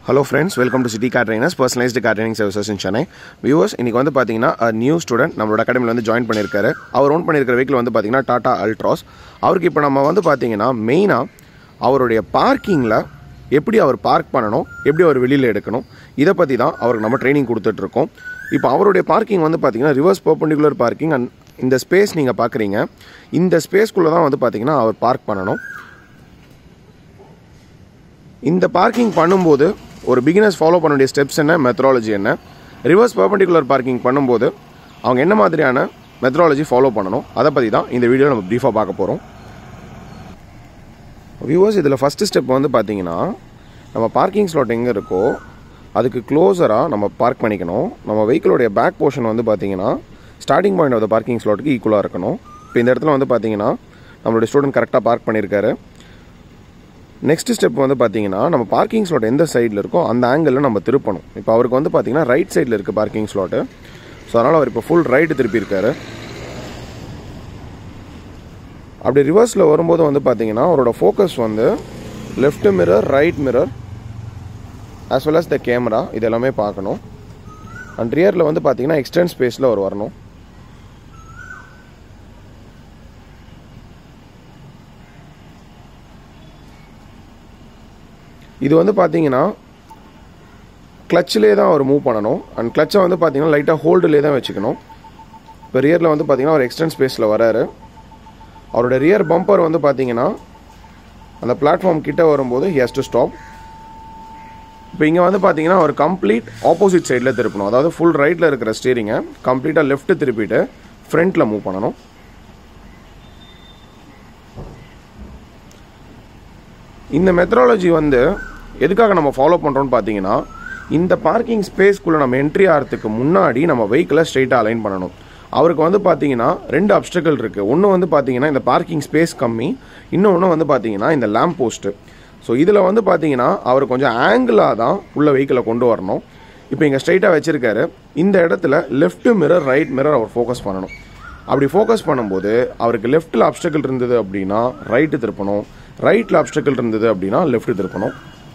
Hello friends welcome to city car trainers personalised car training services in Chennai viewers இன்றைக்கி வந்து பார்த்தீங்கன்னா new student நம்மளோட அகாடமியில் வந்து ஜாயின் பண்ணியிருக்காரு அவர் ஓன் பண்ணியிருக்கிற வெஹிக்கிள் வந்து பார்த்தீங்கன்னா டாடா அல்ட்ராஸ் அவருக்கு இப்போ நம்ம வந்து பார்த்தீங்கன்னா மெயினாக அவருடைய பார்க்கிங்கில் எப்படி அவர் பார்க் பண்ணணும் எப்படி அவர் வெளியில் எடுக்கணும் இதை பற்றி தான் அவருக்கு நம்ம ட்ரைனிங் கொடுத்துட்ருக்கோம் இப்போ அவருடைய பார்க்கிங் வந்து பார்த்தீங்கன்னா ரிவர்ஸ் பர்பண்டிகுலர் பார்க்கிங் அண்ட் இந்த ஸ்பேஸ் நீங்கள் பார்க்குறீங்க இந்த ஸ்பேஸ்க்குள்ளே தான் வந்து பார்த்தீங்கன்னா அவர் பார்க் பண்ணணும் இந்த பார்க்கிங் பண்ணும்போது ஒரு பிகினர்ஸ் ஃபாலோ பண்ண வேண்டிய ஸ்டெப்ஸ் என்ன மெத்தடாலஜி என்ன ரிவர்ஸ் பர்பண்டிகுலர் பார்க்கிங் பண்ணும்போது அவங்க என்ன மாதிரியான மெத்தடாலஜி ஃபாலோ பண்ணணும் அதை பற்றி தான் இந்த வீடியோ நம்ம ப்ரீஃபாக பார்க்க போகிறோம் வியூவர்ஸ் இதில் ஃபஸ்ட்டு ஸ்டெப் வந்து பார்த்தீங்கன்னா நம்ம பார்க்கிங் ஸ்லாட் எங்கே இருக்கோ அதுக்கு க்ளோஸராக நம்ம பார்க் பண்ணிக்கணும் நம்ம வெஹிக்கிளோடைய பேக் போர்ஷன் வந்து பார்த்தீங்கன்னா starting point of the parking ஸ்லாட்டுக்கு ஈக்குவலாக இருக்கணும் இப்போ இந்த இடத்துல வந்து பார்த்தீங்கன்னா நம்மளுடைய ஸ்டூடெண்ட் கரெக்டாக பார்க் பண்ணியிருக்காரு நெக்ஸ்ட் ஸ்டெப் வந்து பார்த்தீங்கன்னா நம்ம பார்க்கிங் ஸ்லாட் எந்த சைடில் இருக்கோ அந்த ஆங்கிளில் நம்ம திருப்பணும் இப்போ அவருக்கு வந்து பார்த்தீங்கன்னா ரைட் சைடில் இருக்குது பார்க்கிங் ஸ்லாட்டு ஸோ அதனால் அவர் இப்போ ஃபுல் ரைட்டு திருப்பியிருக்காரு அப்படி ரிவர்ஸில் வரும்போது வந்து பார்த்தீங்கன்னா அவரோட ஃபோக்கஸ் வந்து left mirror right mirror as well as the camera இது எல்லாமே பார்க்கணும் அண்ட் ரியரில் வந்து பார்த்தீங்கன்னா எக்ஸ்டென்ட் ஸ்பேஸில் அவர் வரணும் இது வந்து பார்த்தீங்கன்னா கிளச்சிலே தான் அவர் மூவ் பண்ணணும் அண்ட் கிளச்சை வந்து பார்த்தீங்கன்னா லைட்டாக ஹோல்டுலே தான் வச்சுக்கணும் இப்போ ரியரில் வந்து பார்த்தீங்கன்னா அவர் எக்ஸ்டென்ட் ஸ்பேஸில் வராரு அவரோட ரியர் பம்பர் வந்து பார்த்தீங்கன்னா அந்த பிளாட்ஃபார்ம் கிட்ட வரும்போது ஹி ஹேஸ் டு ஸ்டாப் இப்போ இங்கே வந்து பார்த்தீங்கன்னா அவர் கம்ப்ளீட் ஆப்போசிட் சைடில் திருப்பணும் அதாவது ஃபுல் ரைட்டில் இருக்கிற ஸ்டீரிங்கை கம்ப்ளீட்டாக லெஃப்ட் திருப்பிட்டு ஃப்ரண்ட்டில் மூவ் பண்ணணும் இந்த மெத்தடாலஜி வந்து எதுக்காக நம்ம ஃபாலோ பண்ணுறோம்னு பார்த்தீங்கன்னா இந்த பார்க்கிங் ஸ்பேஸ்க்குள்ளே நம்ம என்ட்ரி ஆகிறதுக்கு முன்னாடி நம்ம வெஹிக்கிளை ஸ்ட்ரெயிட்டாக அலைன் பண்ணணும் அவருக்கு வந்து பார்த்தீங்கன்னா ரெண்டு அப்டக்கல் இருக்குது ஒன்று வந்து பார்த்தீங்கன்னா இந்த பார்க்கிங் ஸ்பேஸ் கம்மி இன்னொன்று வந்து பார்த்தீங்கன்னா இந்த லேம்ப் போஸ்ட்டு ஸோ இதில் வந்து பார்த்தீங்கன்னா அவர் கொஞ்சம் ஆங்கிளாக தான் உள்ள வெஹிக்கிளை கொண்டு வரணும் இப்போ இங்கே ஸ்ட்ரைட்டாக வச்சுருக்காரு இந்த இடத்துல லெஃப்ட் மிரர் ரைட் மிரர் அவர் ஃபோக்கஸ் பண்ணணும் அப்படி ஃபோக்கஸ் பண்ணும்போது அவருக்கு லெஃப்ட்டில் அப்டக்கல் இருந்தது அப்படின்னா ரைட்டு திருப்பணும் ரைட்டில் அப்டக்கல் இருந்தது அப்படின்னா லெஃப்ட் திருப்பணும்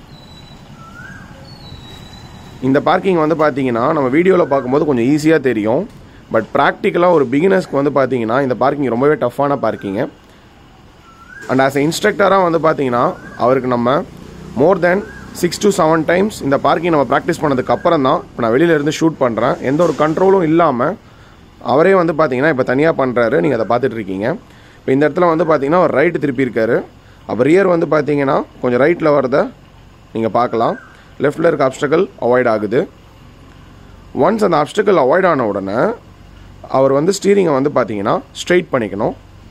இந்த பார்க்கிங் வந்து பார்த்தீங்கன்னா நம்ம வீடியோவில் பார்க்கும்போது கொஞ்சம் ஈஸியாக தெரியும் பட் ப்ராக்டிக்கலாக ஒரு பிகினர்ஸ்க்கு வந்து பார்த்தீங்கன்னா இந்த பார்க்கிங் ரொம்பவே டஃப்பான பார்க்கிங்கு அண்ட் ஆஸ் எ இன்ஸ்ட்ரக்டராக வந்து பார்த்தீங்கன்னா அவருக்கு நம்ம more than six to seven times இந்த பார்க்கிங் நம்ம ப்ராக்டிஸ் பண்ணதுக்கு அப்புறம் தான் இப்போ நான் வெளியில இருந்து ஷூட் பண்ணுறேன் எந்த ஒரு கண்ட்ரோலும் இல்லாமல் அவரே வந்து பார்த்தீங்கன்னா இப்போ தனியாக பண்ணுறாரு நீங்கள் அதை பார்த்துட்டு இருக்கீங்க இப்போ இந்த இடத்துல வந்து பார்த்தீங்கன்னா அவர் ரைட்டு திருப்பியிருக்காரு அப்போ ரியர் வந்து பார்த்தீங்கன்னா கொஞ்சம் ரைட்டில் வரத நீங்கள் பார்க்கலாம் லெஃப்டில் இருக்க அப்டக்கல் அவாய்ட் ஆகுது ஒன்ஸ் அந்த அப்டக்கல் அவாய்ட் ஆன உடனே அவர் வந்து ஸ்டீரிங்கை வந்து பார்த்தீங்கன்னா ஸ்ட்ரைட் பண்ணிக்கணும்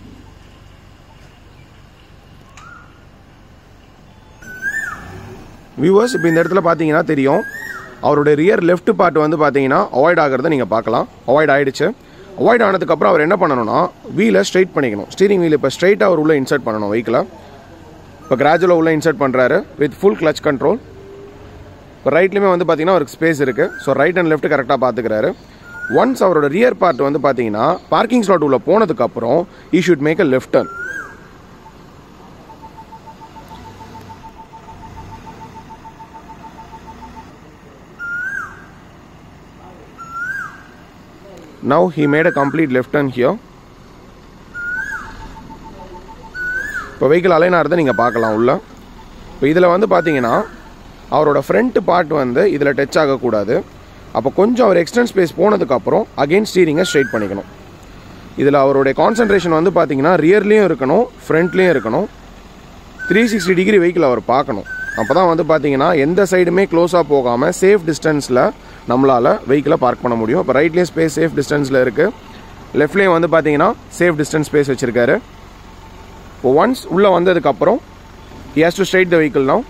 வியூவர்ஸ் இப்போ இந்த இடத்துல பார்த்தீங்கன்னா தெரியும் அவருடைய ரியர் லெஃப்ட் பார்ட் வந்து பார்த்தீங்கன்னா அவாய்ட் ஆகிறத நீங்கள் பார்க்கலாம் அவாய்ட் ஆகிடுச்சு அவாய்ட் ஆனதுக்கப்புறம் அவர் என்ன பண்ணணும்னா வீலை ஸ்ட்ரைட் பண்ணிக்கணும் ஸ்டீரிங் வீல் இப்போ ஸ்ட்ரைட்டாக அவர் உள்ளே இன்சர்ட் பண்ணணும் வெஹிக்கிளை இப்போ கிராஜுவலாக உள்ளே இன்சர்ட் பண்ணுறாரு வித் ஃபுல் கிளச் கண்ட்ரோல் இப்போ ரைட்லேயுமே வந்து பார்த்தீங்கன்னா அவருக்கு ஸ்பேஸ் இருக்குது ஸோ ரைட் அண்ட் லெஃப்ட் கரெக்டாக பார்த்துக்கிறாரு ஒன்ஸ் அவரோட ரியர் பார்ட் வந்து பார்த்தீங்கன்னா பார்க்கிங் ஸ்லாட் உள்ள போனதுக்கப்புறம் he should make a left turn Now he made a complete left turn here. இப்போ வெஹிக்கிள் அலைன் ஆகிறத நீங்கள் பார்க்கலாம் உள்ள இப்போ இதில் வந்து பார்த்தீங்கன்னா அவரோட ஃப்ரண்ட் பார்ட் வந்து இதில் டச் ஆகக்கூடாது அப்போ கொஞ்சம் அவர் எக்ஸ்டென்ட் ஸ்பேஸ் போனதுக்கப்புறம் அகெயின் ஸ்டீரிங்கை ஸ்ட்ரைட் பண்ணிக்கணும் இதில் அவருடைய கான்சன்ட்ரேஷன் வந்து பார்த்தீங்கன்னா ரியர்லேயும் இருக்கணும் ஃப்ரண்ட்லேயும் இருக்கணும் த்ரீ சிக்ஸ்டி டிகிரி வெஹிக்கிள் அவர் பார்க்கணும் அப்போ தான் வந்து பார்த்தீங்கன்னா எந்த சைடுமே க்ளோஸாக போகாமல் சேஃப் டிஸ்டன்ஸில் நம்மளால் வெஹிக்கிளை பார்க் பண்ண முடியும் இப்போ ரைட்லேயும் ஸ்பேஸ் சேஃப் டிஸ்டன்ஸில் இருக்குது லெஃப்ட்லேயும் வந்து பார்த்தீங்கன்னா சேஃப் டிஸ்டன்ஸ் ஸ்பேஸ் வச்சுருக்காரு இப்போ ஒன்ஸ் உள்ளே வந்ததுக்கப்புறம் he has to straight the vehicle now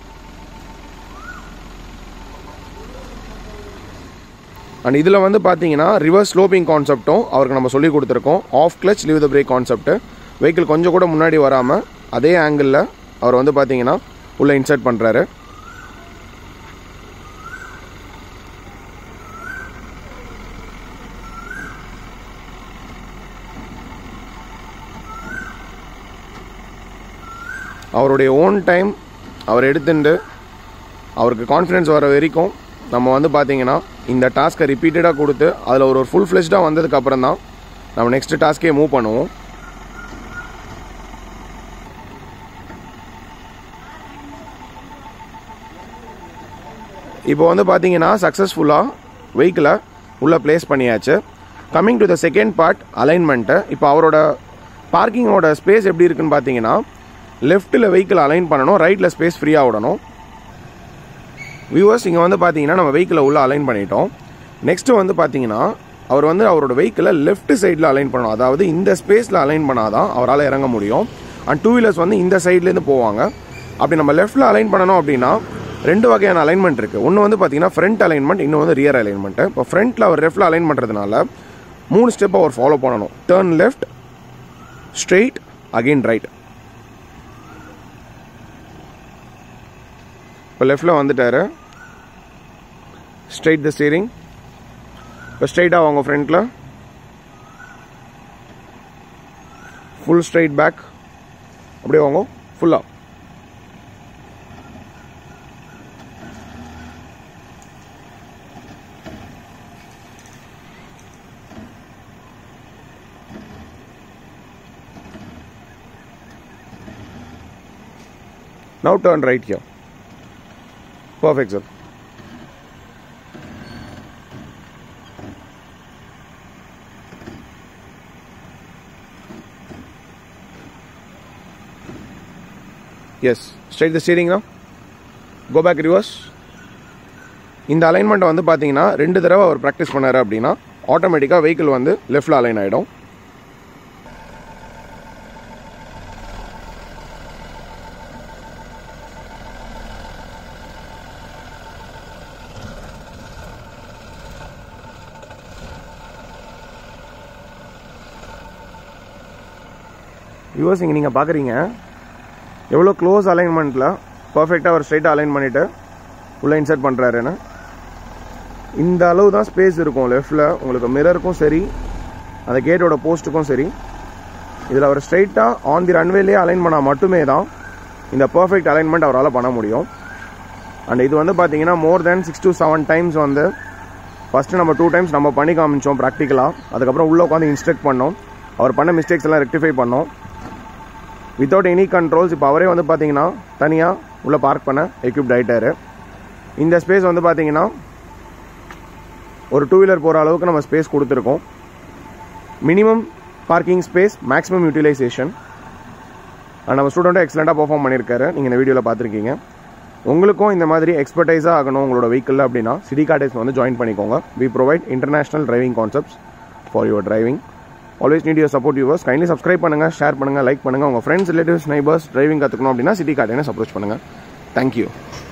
and இதில் வந்து பார்த்தீங்கன்னா ரிவர்ஸ் ஸ்லோப்பிங் கான்செப்ட்டும் அவருக்கு நம்ம சொல்லி கொடுத்துருக்கோம் off clutch leave the brake concept vehicle கொஞ்சம் கூட முன்னாடி வராமல் அதே ஆங்கிளில் அவர் வந்து பார்த்தீங்கன்னா உள்ளே இன்சர்ட் பண்ணுறாரு அவருடைய ஓன் டைம் அவர் எடுத்துட்டு அவருக்கு கான்ஃபிடன்ஸ் வர வரைக்கும் நம்ம வந்து பார்த்தீங்கன்னா இந்த டாஸ்க்கை ரிப்பீட்டடாக கொடுத்து அதில் ஒரு ஒரு ஃபுல் ஃப்ளெஷ்டாக வந்ததுக்கு அப்புறம் தான் நம்ம நெக்ஸ்ட் டாஸ்க்கே மூவ் பண்ணுவோம் இப்போ வந்து பார்த்தீங்கன்னா சக்ஸஸ்ஃபுல்லாக வெஹிக்கிளை உள்ளே ப்ளேஸ் பண்ணியாச்சு coming to the second part alignment இப்போ அவரோட பார்க்கிங்கோட ஸ்பேஸ் எப்படி இருக்குன்னு பார்த்தீங்கன்னா லெஃப்ட்டில் வெஹிக்கிள் அலைன் பண்ணணும் ரைட்டில் ஸ்பேஸ் ஃப்ரீயாக விடணும் வியூவர்ஸ் இங்கே வந்து பார்த்தீங்கன்னா நம்ம வெஹிக்கிளை உள்ளே அலைன் பண்ணிட்டோம் நெக்ஸ்ட்டு வந்து பார்த்தீங்கன்னா அவர் வந்து அவரோட வெஹிக்கிளை லெஃப்ட் சைடில் அலைன் பண்ணணும் அதாவது இந்த ஸ்பேஸில் அலைன் பண்ணாதான் அவரால் இறங்க முடியும் அண்ட் டூ வீலர்ஸ் வந்து இந்த சைட்லேருந்து போவாங்க அப்படி நம்ம லெஃப்ட்டில் அலைன் பண்ணணும் அப்படின்னா ரெண்டு வகையான அலைன்மெண்ட் இருக்குது ஒன்று வந்து பார்த்தீங்கன்னா ஃப்ரண்ட் அலைன்மெண்ட் இன்னும் வந்து ரியர் அலைன்மெண்ட்டு இப்போ ஃப்ரண்ட்டில் அவர் லெஃப்ட்டில் அலைன் பண்ணுறதுனால மூணு ஸ்டெப் அவர் ஃபாலோ பண்ணணும் turn left straight again right இப்போ லெஃப்டில் வந்துட்டாரு ஸ்ட்ரெயிட் த ஸ்டீரிங் இப்போ ஸ்ட்ரெயிட்டாக வாங்க ஃப்ரண்ட்டில் ஃபுல் ஸ்ட்ரெயிட் பேக் அப்படியே வாங்க ஃபுல்லாக Now turn right here. Perfect, sir. Yes. Straight the steering now. Go back reverse. இந்த அலைன்மெண்ட்டை வந்து பார்த்தீங்கன்னா ரெண்டு தடவை அவர் ப்ராக்டிஸ் பண்ணாரு அப்படின்னா ஆட்டோமேட்டிக்காக வெஹிக்கிள் வந்து லெஃப்டில் அலைன் ஆகிடும் வியூவர்ஸ் இங்கே நீங்கள் பார்க்குறீங்க எவ்வளோ க்ளோஸ் அலைன்மெண்ட்டில் பர்ஃபெக்டாக ஒரு ஸ்ட்ரைட்டாக அலைன் பண்ணிவிட்டு உள்ளே இன்சர்ட் பண்ணுறாருன்னு இந்த அளவு தான் ஸ்பேஸ் இருக்கும் லெஃப்டில் உங்களுக்கு மிரருக்கும் சரி அந்த கேட்டோட போஸ்ட்டுக்கும் சரி இதில் அவர் ஸ்ட்ரைட்டாக ஆன் தி ரன்வேலே அலைன் பண்ணால் மட்டுமே தான் இந்த பர்ஃபெக்ட் அலைன்மெண்ட் அவரால் பண்ண முடியும் அண்ட் இது வந்து பார்த்தீங்கன்னா more than six to seven times வந்து ஃபஸ்ட்டு நம்ம டூ டைம்ஸ் நம்ம பண்ணி காமிச்சோம் ப்ராக்டிக்கலாக அதுக்கப்புறம் உள்ளே உட்காந்து இன்ஸ்ட்ரக்ட் பண்ணோம் அவர் பண்ண மிஸ்டேக்ஸ் எல்லாம் ரெக்டிஃபை பண்ணோம் வித்தவுட் எனி கண்ட்ரோல்ஸ் இப்போ அவரே வந்து பார்த்தீங்கன்னா தனியாக உள்ளே பார்க் பண்ண எக்யூப்ட் ஆகிட்டாரு இந்த ஸ்பேஸ் வந்து பார்த்தீங்கன்னா ஒரு டூ வீலர் போகிற அளவுக்கு நம்ம ஸ்பேஸ் கொடுத்துருக்கோம் minimum parking space maximum utilisation நம்ம ஸ்டூடெண்ட்டும் எக்ஸலண்ட்டாக பர்ஃபார்ம் பண்ணியிருக்காரு நீங்கள் இந்த வீடியோவில் பார்த்துருக்கீங்க உங்களுக்கும் இந்த மாதிரி எக்ஸ்பர்டைஸாக ஆகணும் உங்களோட வெஹிக்கிளில் அப்படின்னா சிடி கார்டேஸ் வந்து ஜாயின் பண்ணிக்கோங்க we provide international driving concepts for your driving always need your support viewers kindly subscribe பண்ணுங்கள் ஷேர் பண்ணுங்கள் லைக் பண்ணுங்கள் உங்கள் ஃப்ரெண்ட்ஸ் ரிலேட்டிவ்ஸ் நைபர்ஸ் டிரைவிங் கற்றுக்கணும் அப்படின்னா சிட்டி கார்டேனஸ் அப்ரோச் பண்ணுங்கள் தேங்க்யூ